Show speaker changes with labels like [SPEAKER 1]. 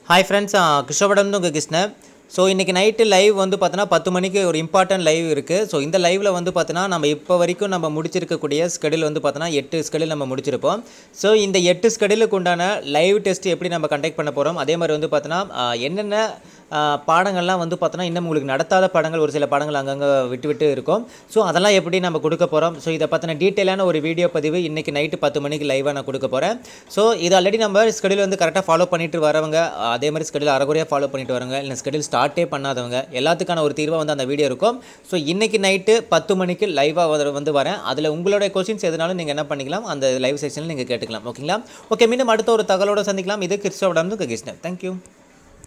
[SPEAKER 1] hi friends கிருஷ்ணபடம் உங்கள் Krishnan so இன்றைக்கி நைட்டு லைவ் வந்து பார்த்தோன்னா பத்து மணிக்கு ஒரு இம்பார்ட்டன்ட் லைவ் இருக்குது ஸோ இந்த லைவில் வந்து பார்த்தோன்னா நம்ம இப்போ வரைக்கும் நம்ம முடிச்சிருக்கக்கூடிய ஸ்கெடியூல் வந்து பார்த்தோன்னா எட்டு ஸ்கெடியூல் நம்ம முடிச்சிருப்போம் ஸோ இந்த எட்டு ஸ்கெடியூலுக்கு உண்டான லைவ் டெஸ்ட் எப்படி நம்ம கண்டக்ட் பண்ண போகிறோம் அதே மாதிரி வந்து பார்த்தோன்னா ஆஹ், என்னென்ன ஆஹ், பாடங்கள்லாம் வந்து பார்த்தோன்னா இன்னும் உங்களுக்கு நடத்தாத பாடங்கள் ஒரு சில பாடங்கள் அங்கங்கே விட்டு விட்டு இருக்கும் ஸோ அதெல்லாம் எப்படி நம்ம கொடுக்க போகிறோம் ஸோ இதை பற்றின டீட்டெயிலான ஒரு வீடியோ பதிவு இன்றைக்கி நைட்டு பத்து மணிக்கு லைவாக நான் கொடுக்க போகிறேன் ஸோ இது ஆல்ரெடி நம்ம ஸ்கெடியூல் வந்து கரெக்டாக ஃபாலோ பண்ணிட்டு வரவங்க ஆஹ், அதே மாதிரி ஸ்கெடியூல் அறகுறையாக ஃபாலோ பண்ணிட்டு வரவங்க இல்லை ஸ்கெடியூல் ஸ்டார்ட்டே பண்ணாதவங்க எல்லாத்துக்கான ஒரு தீர்வாக வந்து அந்த வீடியோ இருக்கும் ஸோ இன்றைக்கி நைட்டு பத்து மணிக்கு லைவாக வந்து வரேன் அதில் உங்களுடைய கொஸ்டின்ஸ் எதுனாலும் நீங்கள் என்ன பண்ணிக்கலாம் அந்த லைவ் செக்ஷனில் நீங்கள் கேட்டுக்கலாம் ஓகேங்களா ஓகே மீண்டும் அடுத்த ஒரு தகவலோட சந்திக்கலாம் இது கிறிஸ்டோட கிருஷ்ணன் தேங்க்யூ